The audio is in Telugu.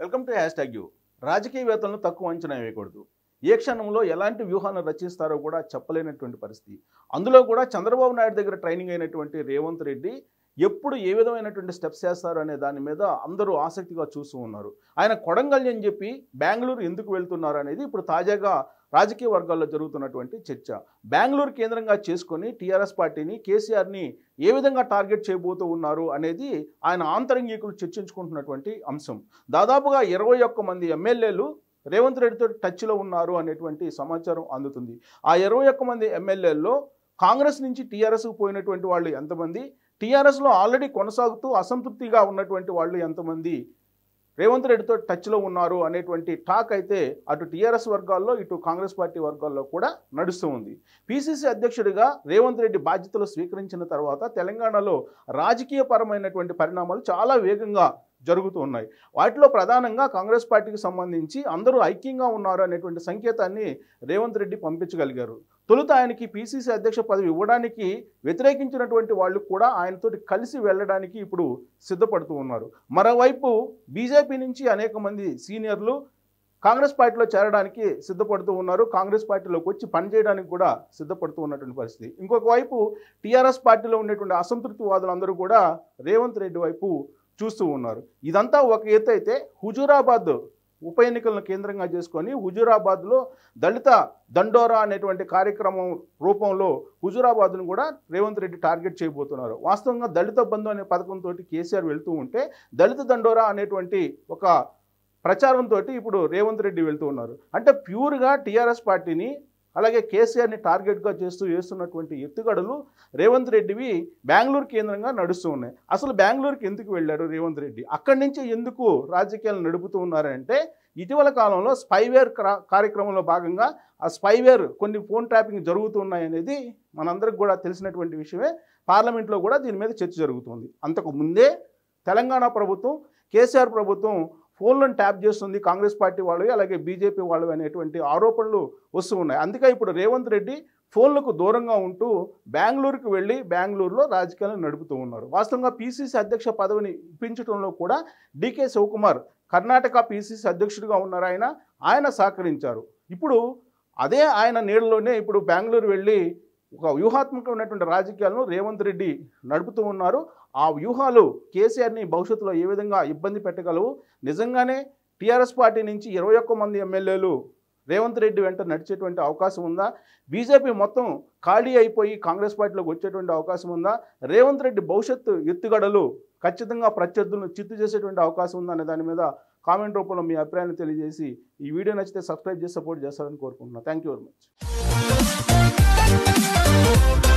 welcome to hashtag U రాజకీయవేత్తలను తక్కువ అంచనా వేయకూడదు ఏ క్షణంలో ఎలాంటి వ్యూహాలను రచిస్తారో కూడా చెప్పలేనటువంటి పరిస్థితి అందులో కూడా చంద్రబాబు నాయుడు దగ్గర ట్రైనింగ్ అయినటువంటి రేవంత్ రెడ్డి ఎప్పుడు ఏ విధమైనటువంటి స్టెప్స్ చేస్తారు అనే దాని మీద అందరూ ఆసక్తిగా చూస్తూ ఉన్నారు ఆయన కొడంగల్ అని చెప్పి బెంగళూరు ఎందుకు వెళ్తున్నారు అనేది ఇప్పుడు తాజాగా రాజకీయ వర్గాల్లో జరుగుతున్నటువంటి చర్చ బెంగళూరు కేంద్రంగా చేసుకొని టీఆర్ఎస్ పార్టీని కేసీఆర్ని ఏ విధంగా టార్గెట్ చేయబోతూ ఉన్నారు అనేది ఆయన ఆంతరంగికులు చర్చించుకుంటున్నటువంటి అంశం దాదాపుగా ఇరవై ఒక్క మంది ఎమ్మెల్యేలు రేవంత్ రెడ్డితో టచ్లో ఉన్నారు అనేటువంటి సమాచారం అందుతుంది ఆ ఇరవై ఒక్క మంది ఎమ్మెల్యేల్లో కాంగ్రెస్ నుంచి టీఆర్ఎస్కు పోయినటువంటి వాళ్ళు ఎంతమంది టీఆర్ఎస్లో ఆల్రెడీ కొనసాగుతూ అసంతృప్తిగా ఉన్నటువంటి వాళ్ళు ఎంతమంది రేవంత్ రెడ్డితో టచ్లో ఉన్నారు అనేటువంటి టాక్ అయితే అటు టీఆర్ఎస్ వర్గాల్లో ఇటు కాంగ్రెస్ పార్టీ వర్గాల్లో కూడా నడుస్తూ ఉంది పిసిసి అధ్యక్షుడిగా రేవంత్ రెడ్డి బాధ్యతలు స్వీకరించిన తర్వాత తెలంగాణలో రాజకీయపరమైనటువంటి పరిణామాలు చాలా వేగంగా జరుగుతూ ఉన్నాయి వాటిలో ప్రధానంగా కాంగ్రెస్ పార్టీకి సంబంధించి అందరూ ఐక్యంగా ఉన్నారు అనేటువంటి సంకేతాన్ని రేవంత్ రెడ్డి పంపించగలిగారు తొలుత ఆయనకి పిసిసి అధ్యక్ష పదవి ఇవ్వడానికి వ్యతిరేకించినటువంటి వాళ్ళు కూడా ఆయనతోటి కలిసి వెళ్ళడానికి ఇప్పుడు సిద్ధపడుతూ ఉన్నారు మరోవైపు బీజేపీ నుంచి అనేక మంది సీనియర్లు కాంగ్రెస్ పార్టీలో చేరడానికి సిద్ధపడుతూ ఉన్నారు కాంగ్రెస్ పార్టీలోకి వచ్చి పనిచేయడానికి కూడా సిద్ధపడుతూ ఉన్నటువంటి పరిస్థితి ఇంకొక వైపు టీఆర్ఎస్ పార్టీలో ఉండేటువంటి అసంతృప్తివాదులందరూ కూడా రేవంత్ రెడ్డి వైపు చూస్తూ ఉన్నారు ఇదంతా ఒక ఎత్తు అయితే హుజూరాబాద్ ఉప ఎన్నికలను కేంద్రంగా చేసుకొని హుజూరాబాద్లో దళిత దండోరా అనేటువంటి కార్యక్రమం రూపంలో హుజూరాబాద్ను కూడా రేవంత్ రెడ్డి టార్గెట్ చేయబోతున్నారు వాస్తవంగా దళిత బంధు అనే పథకంతో కేసీఆర్ వెళ్తూ ఉంటే దళిత దండోరా అనేటువంటి ఒక ప్రచారంతో ఇప్పుడు రేవంత్ రెడ్డి వెళ్తూ ఉన్నారు అంటే ప్యూర్గా టీఆర్ఎస్ పార్టీని అలాగే కేసీఆర్ని టార్గెట్గా చేస్తూ వేస్తున్నటువంటి ఎత్తుగడలు రేవంత్ రెడ్డివి బెంగళూరు కేంద్రంగా నడుస్తూ ఉన్నాయి అసలు బెంగళూరుకి ఎందుకు వెళ్ళారు రేవంత్ రెడ్డి అక్కడి నుంచి ఎందుకు రాజకీయాలు నడుపుతూ ఉన్నారంటే ఇటీవల కాలంలో స్పైవేర్ క్రా- కార్యక్రమంలో భాగంగా ఆ స్పైవేర్ కొన్ని ఫోన్ ట్యాపింగ్ జరుగుతున్నాయి అనేది మనందరికి కూడా తెలిసినటువంటి విషయమే పార్లమెంట్లో కూడా దీని మీద చర్చ జరుగుతుంది అంతకు ముందే తెలంగాణ ప్రభుత్వం కేసీఆర్ ప్రభుత్వం ఫోన్లను ట్యాప్ చేస్తుంది కాంగ్రెస్ పార్టీ వాళ్ళు అలాగే బీజేపీ వాళ్ళు అనేటువంటి ఆరోపణలు వస్తూ ఉన్నాయి అందుకే ఇప్పుడు రేవంత్ రెడ్డి ఫోన్లకు దూరంగా ఉంటూ బెంగళూరుకు వెళ్ళి బెంగళూరులో రాజకీయాలను నడుపుతూ ఉన్నారు వాస్తవంగా పీసీసీ అధ్యక్ష పదవిని ఇప్పించడంలో కూడా డీకే శివకుమార్ కర్ణాటక పీసీసీ అధ్యక్షుడిగా ఉన్నారు ఆయన ఆయన సహకరించారు ఇప్పుడు అదే ఆయన నీడలోనే ఇప్పుడు బెంగళూరు వెళ్ళి ఒక వ్యూహాత్మకమైనటువంటి రాజకీయాలను రేవంత్ రెడ్డి నడుపుతూ ఉన్నారు ఆ వ్యూహాలు కేసీఆర్ని భవిష్యత్తులో ఏ విధంగా ఇబ్బంది పెట్టగలవు నిజంగానే టీఆర్ఎస్ పార్టీ నుంచి ఇరవై ఒక్క మంది ఎమ్మెల్యేలు రేవంత్ రెడ్డి వెంట నడిచేటువంటి అవకాశం ఉందా బీజేపీ మొత్తం ఖాళీ అయిపోయి కాంగ్రెస్ పార్టీలోకి వచ్చేటువంటి అవకాశం ఉందా రేవంత్ రెడ్డి భవిష్యత్తు ఎత్తుగడలు ఖచ్చితంగా ప్రత్యర్థులను చిత్తు చేసేటువంటి అవకాశం ఉందా అనే దాని మీద కామెంట్ రూపంలో మీ అభిప్రాయాన్ని తెలియజేసి ఈ వీడియో నచ్చితే సబ్స్క్రైబ్ చేసి సపోర్ట్ చేస్తారని కోరుకుంటున్నాను థ్యాంక్ యూ వెరీ మచ్